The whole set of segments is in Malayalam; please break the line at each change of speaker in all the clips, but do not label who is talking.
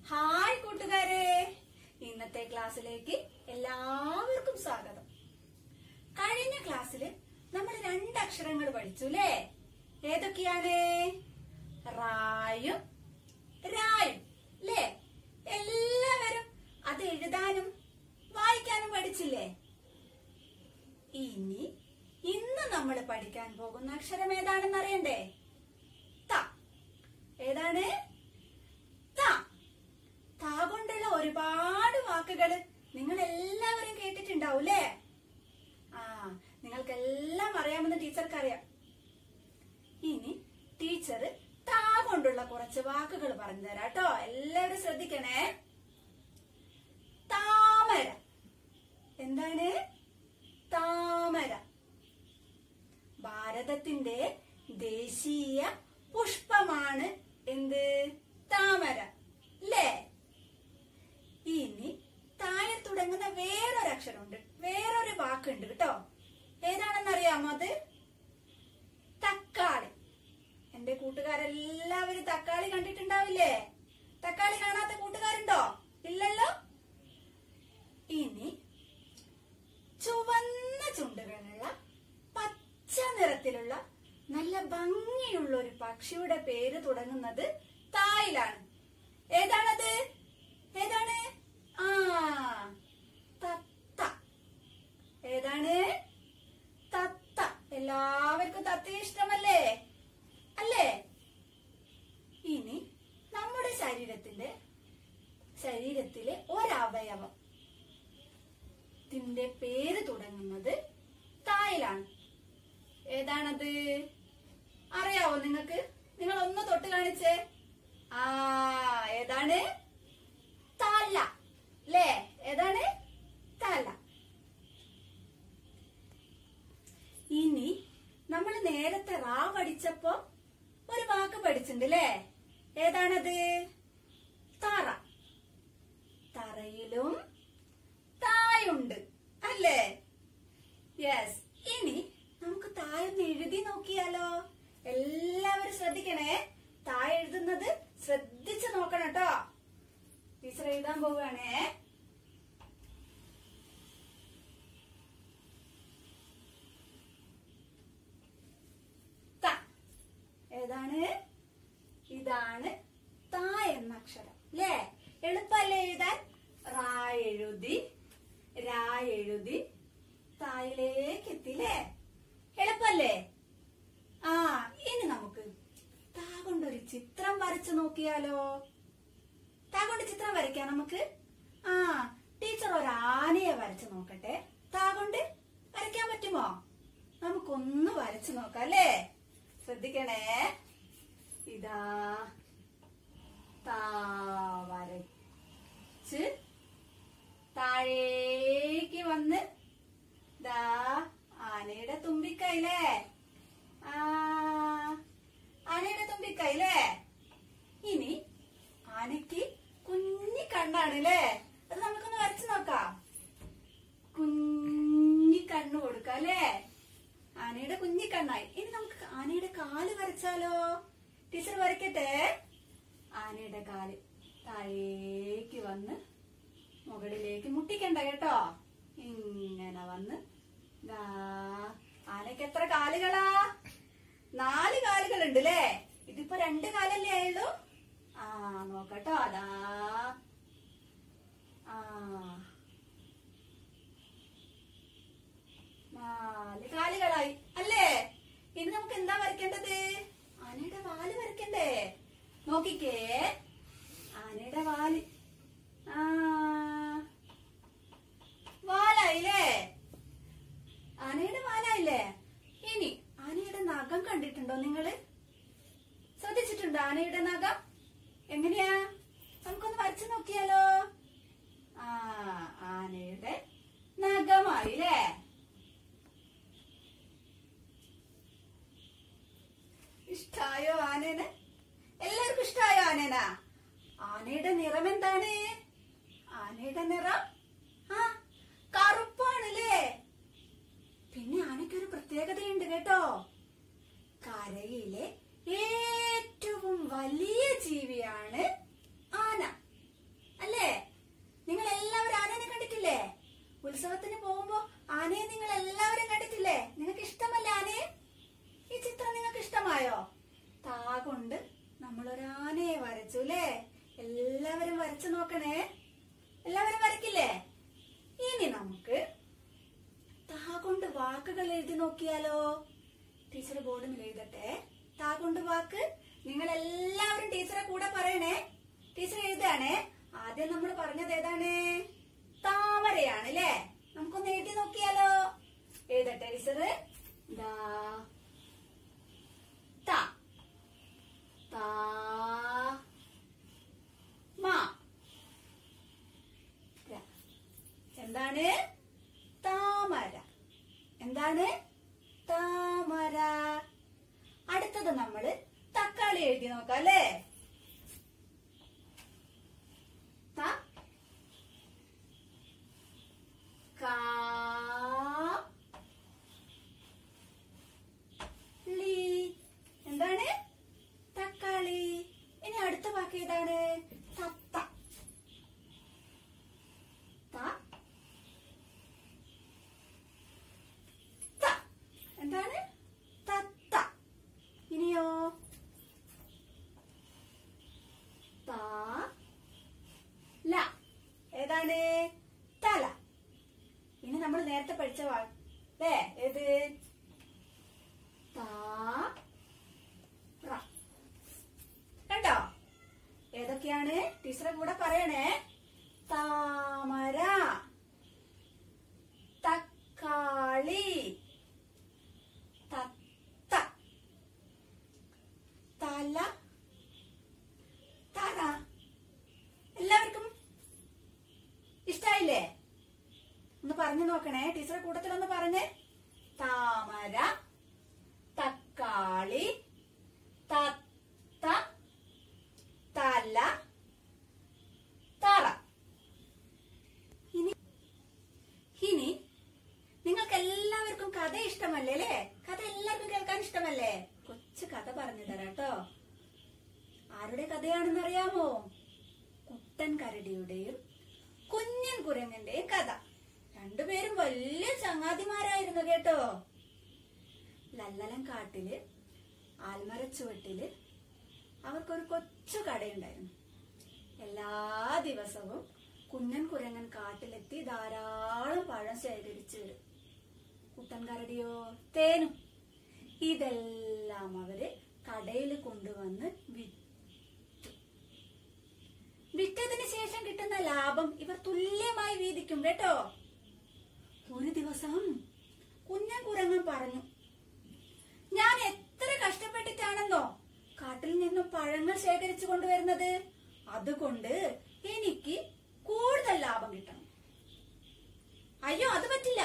ഹായ് കൂട്ടുകാരെ ഇന്നത്തെ ക്ലാസ്സിലേക്ക് എല്ലാവർക്കും സ്വാഗതം കഴിഞ്ഞ ക്ലാസ്സിൽ നമ്മൾ രണ്ട് അക്ഷരങ്ങൾ പഠിച്ചു അല്ലേ ഏതൊക്കെയാണ് റായും രായും അല്ലേ എല്ലാവരും അത് എഴുതാനും വായിക്കാനും പഠിച്ചില്ലേ ഇനി ഇന്ന് നമ്മൾ പഠിക്കാൻ പോകുന്ന അക്ഷരം ഏതാണെന്ന് അറിയണ്ടേ ത ഏതാണ് ത ത കൊണ്ടുള്ള ഒരുപാട് വാക്കുകൾ നിങ്ങൾ എല്ലാവരും കേട്ടിട്ടുണ്ടാവൂലേ ആ നിങ്ങൾക്കെല്ലാം അറിയാമെന്ന് ടീച്ചർക്ക് അറിയാം ഇനി ടീച്ചർ താ കൊണ്ടുള്ള കുറച്ച് വാക്കുകൾ പറഞ്ഞു തരാം കേട്ടോ എല്ലാവരും ശ്രദ്ധിക്കണേ താമര എന്താണ് താമര ഭാരതത്തിന്റെ ദേശീയ പുഷ്പമാണ് എന്ത് താമര അല്ലേ ഇനി താഴെ തുടങ്ങുന്ന വേറൊരു അക്ഷരമുണ്ട് വേറൊരു വാക്കുണ്ട് കേട്ടോ ഏതാണെന്നറിയാമോ അത് തക്കാളി എന്റെ കൂട്ടുകാരെല്ലാവരും തക്കാളി കണ്ടിട്ടുണ്ടാവില്ലേ തക്കാളി കാണാത്ത കൂട്ടുകാരുണ്ടോ ഇല്ലല്ലോ ഇനി ചുവന്ന ചുണ്ടുകളുള്ള പച്ച നിറത്തിലുള്ള നല്ല ഭംഗിയുള്ള ഒരു പക്ഷിയുടെ പേര് തുടങ്ങുന്നത് തായിലാണ് ഏതാണത് ഏതാണ് ആ തത്ത ഏതാണ് തത്ത എല്ലാവർക്കും തത്ത ഇഷ്ടമല്ലേ അല്ലേ ഇനി നമ്മുടെ ശരീരത്തിന്റെ ശരീരത്തിലെ ഒരവയവം ത്തിന്റെ പേര് തുടങ്ങുന്നത് തായിലാണ് ഏതാണത് അറിയാവോ നിങ്ങൾക്ക് നിങ്ങൾ ഒന്ന് തൊട്ട് കാണിച്ചേ ആ ഏതാണ് തല അല്ലേ ഏതാണ് തല ഇനി നമ്മൾ നേരത്തെ റാ പഠിച്ചപ്പോ ഒരു വാക്ക് പഠിച്ചിട്ടുണ്ട് അല്ലേ ഏതാണത് തറ തറയിലും തായുണ്ട് അല്ലേ യെസ് ഇനി നമുക്ക് തായൊന്ന് എഴുതി നോക്കിയാലോ എല്ലാവരും ശ്രദ്ധിക്കണേ താഴെ എഴുതുന്നത് ശ്രദ്ധിച്ചു നോക്കണം കേട്ടോ ടീച്ചർ എഴുതാൻ പോവുകയാണേ ത ഏതാണ് ഇതാണ് ത എന്ന അക്ഷരം അല്ലേ എളുപ്പല്ലേ എഴുതാൻ റാ എഴുതി രാ എഴുതി തായിലേക്ക് എത്തില്ലേ എളുപ്പല്ലേ ആ ഇനി നമുക്ക് താ കൊണ്ടൊരു ചിത്രം വരച്ചു നോക്കിയാലോ താ കൊണ്ട് ചിത്രം വരയ്ക്കാം നമുക്ക് ആ ടീച്ചർ ഒരു ആനയെ വരച്ചു നോക്കട്ടെ താ കൊണ്ട് വരയ്ക്കാൻ പറ്റുമോ നമുക്കൊന്ന് വരച്ചു നോക്കാം അല്ലേ ശ്രദ്ധിക്കണേ ഇതാ താ വരച്ച് താഴേക്ക് വന്ന് ദാ ആനയുടെ തുമ്പിക്കൈലേ ആ ആനയുടെ തുമ്പിക്കൈലേ ഇനി ആനയ്ക്ക് കുഞ്ഞി കണ്ണാണ് ല്ലേ അത് നമുക്കൊന്ന് വരച്ചു നോക്കാം കുഞ്ഞി കണ്ണ് കൊടുക്കാം അല്ലേ ആനയുടെ കുഞ്ഞി കണ്ണായി ഇനി നമുക്ക് ആനയുടെ കാല് വരച്ചാലോ ടീച്ചർ വരയ്ക്കട്ടെ ആനയുടെ കാല് താഴേക്ക് വന്ന് മുകളിലേക്ക് മുട്ടിക്കണ്ട കേട്ടോ ഇങ്ങനെ വന്ന് ദാ ആനയ്ക്ക് എത്ര കാലുകളാ നാല് കാലുകളുണ്ട് ല്ലേ ഇതിപ്പോ രണ്ട് കാലല്ലേ ആയുള്ളൂ ആ നോക്കട്ടോ അതാ ആ നാല് കാലുകളായി അല്ലേ ഇനി നമുക്ക് എന്താ വരയ്ക്കേണ്ടത് ആനയുടെ വാല് വരയ്ക്കണ്ടേ നോക്കിക്കേ ആനയുടെ വാല് ആ വാലായില്ലേ ആനയുടെ വാലായില്ലേ ഇനി ആനയുടെ നഖം കണ്ടിട്ടുണ്ടോ നിങ്ങള് ശ്രദ്ധിച്ചിട്ടുണ്ടോ ആനയുടെ നഖം എങ്ങനെയാ നമുക്കൊന്ന് വരച്ചു നോക്കിയാലോ ആ ആനയുടെ നഖമായില്ലേ ഇഷ്ടായോ ആനേനെ എല്ലാവർക്കും ഇഷ്ടായോ ആനേന ആനയുടെ നിറം എന്താണ് ആനയുടെ നിറം ആ കറുപ്പാണല്ലേ പിന്നെ ആനയ്ക്കൊരു പ്രത്യേകതയുണ്ട് കേട്ടോ കരയിലെ ഏറ്റവും വലിയ ജീവിയാണ് ആന വരച്ചു അല്ലേ എല്ലാവരും വരച്ചു നോക്കണേ എല്ലാവരും വരയ്ക്കില്ലേ ഇനി നമുക്ക് താ കൊണ്ട് വാക്കുകൾ എഴുതി നോക്കിയാലോ ടീച്ചർ ബോർഡിൽ എഴുതട്ടെ താ കൊണ്ട് വാക്ക് നിങ്ങൾ എല്ലാവരും ടീച്ചറെ കൂടെ പറയണേ ടീച്ചർ എഴുതാണേ ആദ്യം നമ്മൾ പറഞ്ഞത് ഏതാണ് താമരയാണ് അല്ലേ നമുക്കൊന്ന് എഴുതി നോക്കിയാലോ എഴുതട്ടെ ടീച്ചർ ദാ ത താ മാ ര. എന്താണ് താമര എന്താണ് താമര അടുത്തത് നമ്മള് തക്കാളി എഴുതി നോക്കാം അല്ലേ ത കാ ലി എന്താണ് തക്കാളി ഇനി അടുത്ത വാക്ക് ഏതാണ് തത്ത ത ത എന്താണ് തത്ത ഇനിയോ ത ല ഏതാണ് തല ഇനി നമ്മൾ നേരത്തെ പഠിച്ച വാക്ക് അല്ലേ ഏത് താ റ. കണ്ടോ ഏതൊക്കെയാണ് ടീച്ചറെ കൂടെ പറയണേ താമര തക്കാളി തത്ത തല തറ എല്ലാവർക്കും ഇഷ്ടായില്ലേ ഒന്ന് പറഞ്ഞു നോക്കണേ ടീച്ചറെ കൂട്ടത്തിൽ ഒന്ന് പറഞ്ഞേ താമര തക്കാളി തത്ത തല തറ ഇനി ഇനി നിങ്ങൾക്ക് എല്ലാവർക്കും കഥ ഇഷ്ടമല്ലേ അല്ലേ കഥ എല്ലാവർക്കും കേൾക്കാൻ ഇഷ്ടമല്ലേ കൊച്ചു കഥ പറഞ്ഞു തരാം കേട്ടോ ആരുടെ കഥയാണെന്ന് അറിയാമോ കുട്ടൻ കരടിയുടെയും കുഞ്ഞൻ കുരങ്ങന്റെയും കഥ രണ്ടുപേരും വലിയ ചങ്ങാതിമാരായിരുന്നു കേട്ടോ ലല്ലലം കാട്ടില് ആൽമരച്ചുവട്ടില് അവർക്കൊരു കൊച്ചു കടയുണ്ടായിരുന്നു എല്ലാ ദിവസവും കുഞ്ഞൻ കുരങ്ങൻ കാട്ടിലെത്തി ധാരാളം പഴം ശേഖരിച്ചു വരും കുട്ടൻ കരടിയോ തേനും ഇതെല്ലാം അവര് കടയിൽ കൊണ്ടുവന്ന് വിറ്റു വിറ്റതിന് ശേഷം കിട്ടുന്ന ലാഭം ഇവർ തുല്യമായി വീതിക്കും കേട്ടോ ഒരു ദിവസം കുഞ്ഞൻ കുരങ്ങൻ പറഞ്ഞു ഞാൻ എത്ര കഷ്ടപ്പെട്ടിട്ടാണെന്നോ കാട്ടിൽ നിന്നും പഴങ്ങൾ ശേഖരിച്ചു കൊണ്ടുവരുന്നത് അതുകൊണ്ട് എനിക്ക് കൂടുതൽ ലാഭം കിട്ടണം അയ്യോ അത് പറ്റില്ല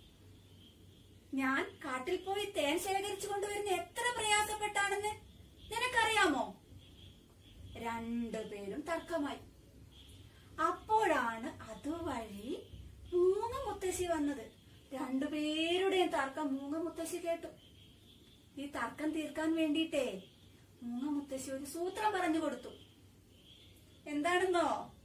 ഞാൻ കാട്ടിൽ പോയി തേൻ ശേഖരിച്ചു കൊണ്ടുവരുന്ന എത്ര പ്രയാസപ്പെട്ടാണെന്ന് നിനക്കറിയാമോ രണ്ടുപേരും തർക്കമായി അപ്പോഴാണ് അതുവഴി മൂങ്ങ മുത്തശ്ശി വന്നത് രണ്ടുപേരുടെയും തർക്കം മൂങ്ങ മുത്തശ്ശി കേട്ടു ഈ തർക്കം തീർക്കാൻ വേണ്ടിയിട്ടേ മൂങ്ങ മുത്തശ്ശി ഒരു സൂത്രം പറഞ്ഞു കൊടുത്തു എന്താണെന്നോ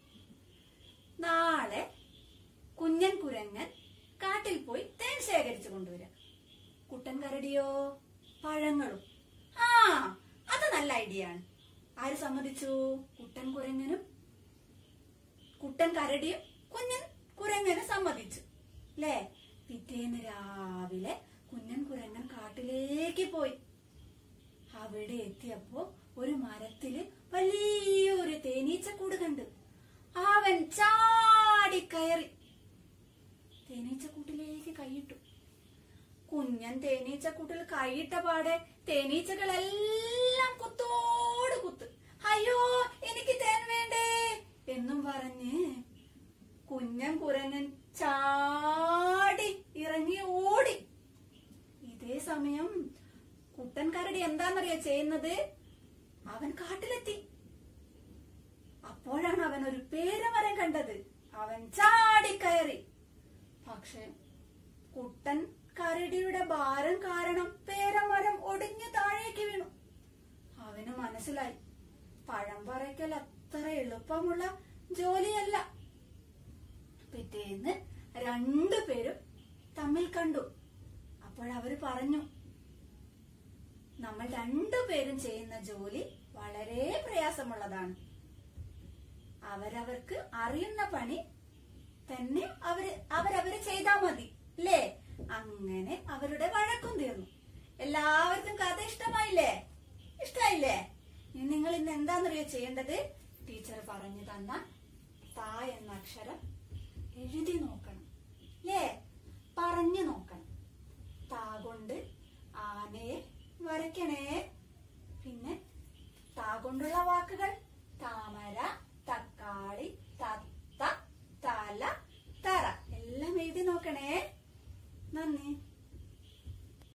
നാളെ കുഞ്ഞൻ കുരങ്ങൻ കാട്ടിൽ പോയി തേൻ ശേഖരിച്ചു കൊണ്ടുവരാം കുട്ടൻ കരടിയോ പഴങ്ങളും ആ അത് നല്ല ഐഡിയ ആണ് ആര് സമ്മതിച്ചു കുട്ടൻ കുരങ്ങനും കുട്ടൻ കരടിയും കുഞ്ഞൻ കുരങ്ങനും സമ്മതിച്ചു അല്ലേ പിറ്റേന്ന് രാവിലെ കുഞ്ഞൻ കുരങ്ങൻ കാട്ടിലേക്ക് പോയി അവിടെ എത്തിയപ്പോ ഒരു മരത്തില് വലിയൊരു തേനീച്ചക്കൂട് കണ്ടു അവൻ ചാടി കയറി തേനീച്ചക്കൂട്ടിലേക്ക് കൈയിട്ടു കുഞ്ഞൻ തേനീച്ചക്കൂട്ടിൽ കൈയിട്ട പാടെ തേനീച്ചകളെല്ലാം കുത്തോട് കുത്ത് അയ്യോ എനിക്ക് തേൻ വേണ്ടേ എന്നും പറഞ്ഞ് കുഞ്ഞൻ കുരങ്ങൻ ചാടി ഇറങ്ങി ഓടി ഇതേ സമയം കുട്ടൻ കരടി എന്താന്നറിയോ ചെയ്യുന്നത് അവൻ കാട്ടിലെത്തി അപ്പോഴാണ് അവൻ ഒരു പേരമരം കണ്ടത് അവൻ ചാടിക്കയറി പക്ഷെ കുട്ടൻ കരടിയുടെ ഭാരം കാരണം പേരമരം ഒടിഞ്ഞു താഴേക്ക് വീണു അവന് മനസ്സിലായി പഴം പറിക്കൽ അത്ര എളുപ്പമുള്ള ജോലിയല്ല പിറ്റേന്ന് രണ്ടുപേരും തമ്മിൽ കണ്ടു അപ്പോഴവര് പറഞ്ഞു നമ്മൾ രണ്ടുപേരും ചെയ്യുന്ന ജോലി വളരെ പ്രയാസമുള്ളതാണ് അവരവർക്ക് അറിയുന്ന പണി തന്നെ അവര് അവരവര് ചെയ്താ മതി അല്ലേ അങ്ങനെ അവരുടെ വഴക്കും തീർന്നു എല്ലാവർക്കും കഥ ഇഷ്ടമായില്ലേ ഇഷ്ടായില്ലേ ഇനി നിങ്ങൾ ഇന്ന് എന്താണെന്നറിയോ ചെയ്യേണ്ടത് ടീച്ചർ പറഞ്ഞു തന്ന താ എന്ന അക്ഷരം എഴുതി നോക്കണം അല്ലേ പറഞ്ഞു നോക്കണം താ കൊണ്ട് ആനയെ വരയ്ക്കണേ പിന്നെ താ കൊണ്ടുള്ള വാക്കുകൾ